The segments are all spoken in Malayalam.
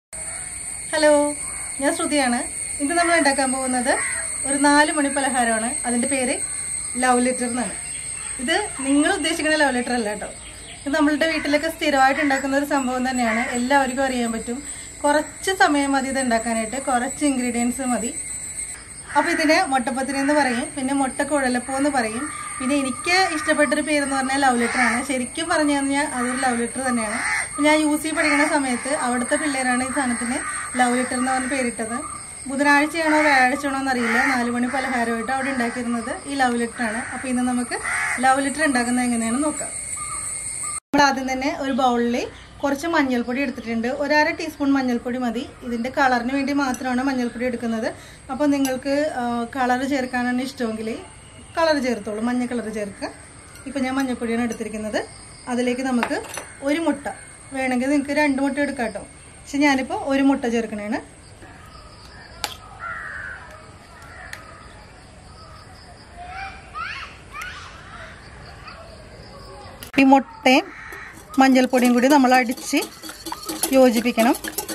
ഹലോ ഞാൻ ശ്രുതിയാണ് ഇന്ന് നമ്മൾ ഉണ്ടാക്കാൻ പോകുന്നത് ഒരു നാല് മണി പലഹാരമാണ് അതിൻ്റെ പേര് ലവ് ലെറ്റർ എന്നാണ് ഇത് നിങ്ങൾ ഉദ്ദേശിക്കുന്ന ലവ് ലെറ്റർ അല്ല കേട്ടോ ഇത് നമ്മളുടെ വീട്ടിലൊക്കെ സ്ഥിരമായിട്ട് ഉണ്ടാക്കുന്ന ഒരു സംഭവം തന്നെയാണ് എല്ലാവർക്കും അറിയാൻ പറ്റും കുറച്ച് സമയം മതി ഇത് ഉണ്ടാക്കാനായിട്ട് കുറച്ച് ഇൻഗ്രീഡിയൻസ് മതി അപ്പോൾ ഇതിന് മുട്ടപ്പത്തിരി എന്ന് പറയും പിന്നെ മുട്ട കുഴലപ്പൂ എന്ന് പറയും പിന്നെ എനിക്ക് ഇഷ്ടപ്പെട്ടൊരു പേരെന്ന് പറഞ്ഞാൽ ലവ് ലെറ്റർ ആണ് ശരിക്കും പറഞ്ഞു കഴിഞ്ഞാൽ അതൊരു ലവ് ലെറ്റർ തന്നെയാണ് ഞാൻ യു സി പഠിക്കുന്ന സമയത്ത് അവിടുത്തെ പിള്ളേരാണ് ഈ സാധനത്തിന് ലവ് ലെറ്റർ എന്ന് പറഞ്ഞ പേരിട്ടത് ബുധനാഴ്ചയാണോ വ്യാഴാഴ്ചയാണോ എന്നറിയില്ല നാല് മണി പലഹാരമായിട്ട് അവിടെ ഉണ്ടാക്കിയിരുന്നത് ഈ ലവ് ലെറ്റർ ആണ് അപ്പോൾ ഇന്ന് നമുക്ക് ലവ് ലെറ്റർ ഉണ്ടാക്കുന്നത് എങ്ങനെയാണെന്ന് നോക്കാം നമ്മൾ ആദ്യം തന്നെ ഒരു ബൗളിൽ കുറച്ച് മഞ്ഞൾപ്പൊടി എടുത്തിട്ടുണ്ട് ഒരു അര ടീസ്പൂൺ മഞ്ഞൾപ്പൊടി മതി ഇതിൻ്റെ കളറിന് വേണ്ടി മാത്രമാണ് മഞ്ഞൾപ്പൊടി എടുക്കുന്നത് അപ്പോൾ നിങ്ങൾക്ക് കളർ ചേർക്കാനാണ് ഇഷ്ടമെങ്കിൽ കളർ ചേർത്തോളൂ മഞ്ഞ കളർ ചേർക്കുക ഇപ്പോൾ ഞാൻ മഞ്ഞൾപ്പൊടിയാണ് എടുത്തിരിക്കുന്നത് അതിലേക്ക് നമുക്ക് ഒരു മുട്ട വേണമെങ്കിൽ നിങ്ങൾക്ക് രണ്ട് മുട്ട എടുക്കാം കേട്ടോ പക്ഷെ ഞാനിപ്പോൾ ഒരു മുട്ട ചേർക്കണേണ് ഈ മുട്ടയും മഞ്ഞൾപ്പൊടിയും കൂടി നമ്മൾ അടിച്ച് യോജിപ്പിക്കണം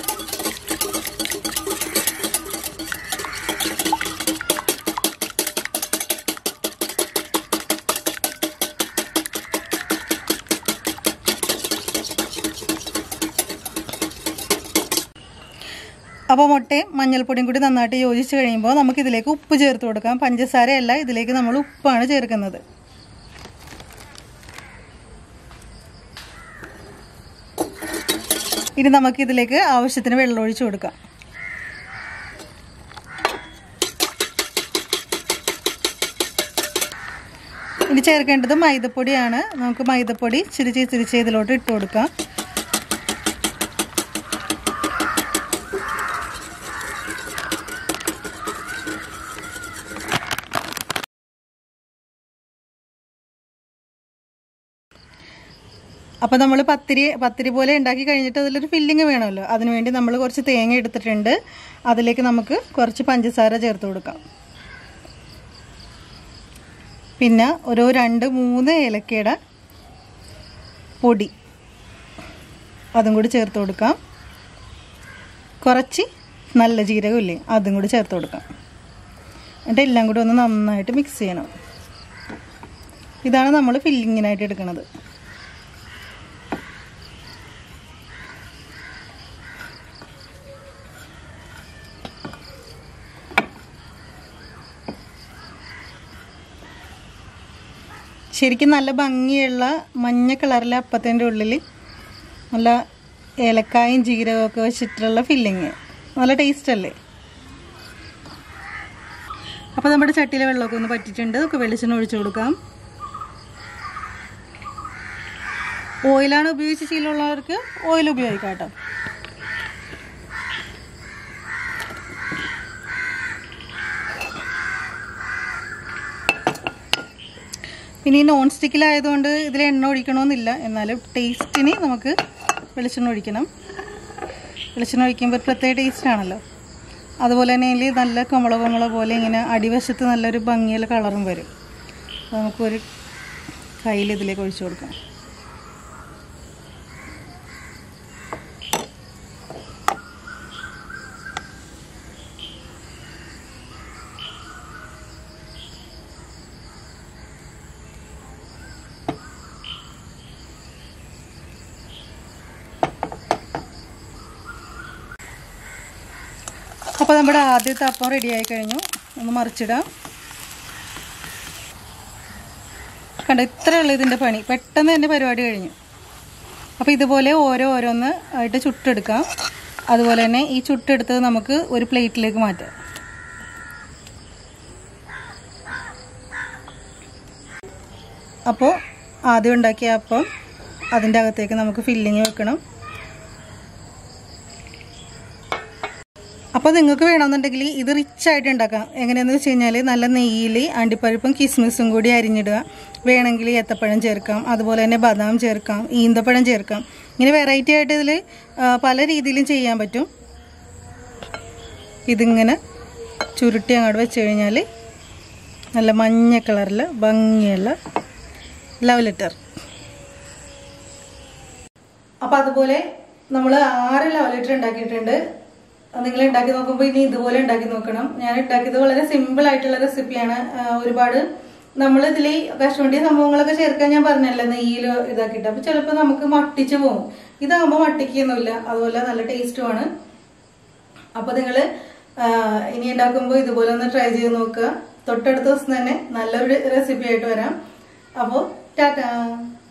അപ്പോൾ മുട്ടയും മഞ്ഞൾപ്പൊടിയും കൂടി നന്നായിട്ട് യോജിച്ച് കഴിയുമ്പോൾ നമുക്ക് ഇതിലേക്ക് ഉപ്പ് ചേർത്ത് കൊടുക്കാം പഞ്ചസാരയല്ല ഇതിലേക്ക് നമ്മൾ ഉപ്പാണ് ചേർക്കുന്നത് ഇനി നമുക്ക് ഇതിലേക്ക് ആവശ്യത്തിന് വെള്ളം ഒഴിച്ചു കൊടുക്കാം ഇനി ചേർക്കേണ്ടത് മൈദപ്പൊടിയാണ് നമുക്ക് മൈദപ്പൊടി ചിരിച്ച് ചിരിച്ച് ഇതിലോട്ട് ഇട്ട് കൊടുക്കാം അപ്പോൾ നമ്മൾ പത്തിരി പത്തിരി പോലെ ഉണ്ടാക്കി കഴിഞ്ഞിട്ട് അതിലൊരു ഫില്ലിങ് വേണമല്ലോ അതിനുവേണ്ടി നമ്മൾ കുറച്ച് തേങ്ങ എടുത്തിട്ടുണ്ട് അതിലേക്ക് നമുക്ക് കുറച്ച് പഞ്ചസാര ചേർത്ത് കൊടുക്കാം പിന്നെ ഒരു രണ്ട് മൂന്ന് ഏലക്കയുടെ പൊടി അതും കൂടി ചേർത്ത് കൊടുക്കാം കുറച്ച് നല്ല ജീരകമില്ലേ അതും കൂടി ചേർത്ത് കൊടുക്കാം എന്നിട്ട് എല്ലാം കൂടി ഒന്ന് നന്നായിട്ട് മിക്സ് ചെയ്യണം ഇതാണ് നമ്മൾ ഫില്ലിങ്ങിനായിട്ട് എടുക്കുന്നത് ശരിക്കും നല്ല ഭംഗിയുള്ള മഞ്ഞ കളറിലെ അപ്പത്തിൻ്റെ ഉള്ളിൽ നല്ല ഏലക്കായും ജീരകമൊക്കെ വെച്ചിട്ടുള്ള ഫില്ലിങ് നല്ല ടേസ്റ്റ് അല്ലേ അപ്പോൾ നമ്മുടെ ചട്ടിയിലെ വെള്ളമൊക്കെ ഒന്ന് പറ്റിയിട്ടുണ്ട് നമുക്ക് വെളിച്ചെണ്ണ ഒഴിച്ചു കൊടുക്കാം ഓയിലാണ് ഉപയോഗിച്ച് ശീലമുള്ളവർക്ക് ഓയിൽ ഉപയോഗിക്കാം കേട്ടോ പിന്നെ ഈ നോൺ സ്റ്റിക്കിലായതുകൊണ്ട് ഇതിൽ എണ്ണ ഒഴിക്കണമെന്നില്ല എന്നാലും ടേസ്റ്റിന് നമുക്ക് വെളിച്ചെണ്ണ ഒഴിക്കണം വെളിച്ചെണ്ണ ഒഴിക്കുമ്പോൾ ഒരു പ്രത്യേക ടേസ്റ്റ് ആണല്ലോ അതുപോലെ തന്നെ ഇതിൽ നല്ല കമള കമള പോലെ ഇങ്ങനെ അടിവശത്ത് നല്ലൊരു ഭംഗിയുള്ള കളറും വരും അപ്പോൾ നമുക്കൊരു കയ്യിൽ ഇതിലേക്ക് ഒഴിച്ചു കൊടുക്കാം അപ്പോൾ നമ്മുടെ ആദ്യത്തെ അപ്പം റെഡി ആയി കഴിഞ്ഞു ഒന്ന് മറിച്ചിടാം കണ്ട ഇത്ര ഉള്ളു ഇതിൻ്റെ പണി പെട്ടെന്ന് തന്നെ പരിപാടി കഴിഞ്ഞു അപ്പോൾ ഇതുപോലെ ഓരോ ഓരോന്ന് ആയിട്ട് ചുട്ടെടുക്കാം അതുപോലെ തന്നെ ഈ ചുട്ടെടുത്തത് നമുക്ക് ഒരു പ്ലേറ്റിലേക്ക് മാറ്റാം അപ്പോൾ ആദ്യം ഉണ്ടാക്കിയ അപ്പം അതിൻ്റെ അകത്തേക്ക് നമുക്ക് ഫില്ലിങ് വെക്കണം അപ്പോൾ നിങ്ങൾക്ക് വേണമെന്നുണ്ടെങ്കിൽ ഇത് റിച്ച് ആയിട്ട് ഉണ്ടാക്കാം എങ്ങനെയാണെന്ന് വെച്ച് കഴിഞ്ഞാൽ നല്ല നെയ്യിൽ അണ്ടിപ്പരിപ്പും കിസ്മിസും കൂടി അരിഞ്ഞിടുക വേണമെങ്കിൽ ഏത്തപ്പഴം ചേർക്കാം അതുപോലെ തന്നെ ബദാം ചേർക്കാം ഈന്തപ്പഴം ചേർക്കാം ഇങ്ങനെ വെറൈറ്റി ആയിട്ട് ഇതിൽ പല രീതിയിലും ചെയ്യാൻ പറ്റും ഇതിങ്ങനെ ചുരുട്ടി അങ്ങോട്ട് വെച്ച് കഴിഞ്ഞാൽ നല്ല മഞ്ഞ കളറിൽ ഭംഗിയുള്ള ലവ് ലെറ്റർ അപ്പോൾ അതുപോലെ നമ്മൾ ആറ് ലവ് ലെറ്റർ ഉണ്ടാക്കിയിട്ടുണ്ട് നിങ്ങൾ ഉണ്ടാക്കി നോക്കുമ്പോൾ ഇനി ഇതുപോലെ ഉണ്ടാക്കി നോക്കണം ഞാൻ ഉണ്ടാക്കിയത് വളരെ സിമ്പിൾ ആയിട്ടുള്ള റെസിപ്പിയാണ് ഒരുപാട് നമ്മൾ ഇതിൽ കശുവണ്ടി സംഭവങ്ങളൊക്കെ ചേർക്കാൻ ഞാൻ പറഞ്ഞല്ലോ നെയ്യിൽ ഇതാക്കിയിട്ട് അപ്പൊ ചിലപ്പോൾ നമുക്ക് മട്ടിച്ചു പോകും ഇതാകുമ്പോൾ മട്ടിക്കൊന്നുമില്ല അതുപോലെ നല്ല ടേസ്റ്റുമാണ് അപ്പൊ നിങ്ങൾ ഇനി ഉണ്ടാക്കുമ്പോൾ ഇതുപോലെ ഒന്ന് ട്രൈ ചെയ്ത് നോക്കുക തൊട്ടടുത്ത ദിവസം തന്നെ നല്ലൊരു റെസിപ്പി ആയിട്ട് വരാം അപ്പോൾ ടാറ്റാ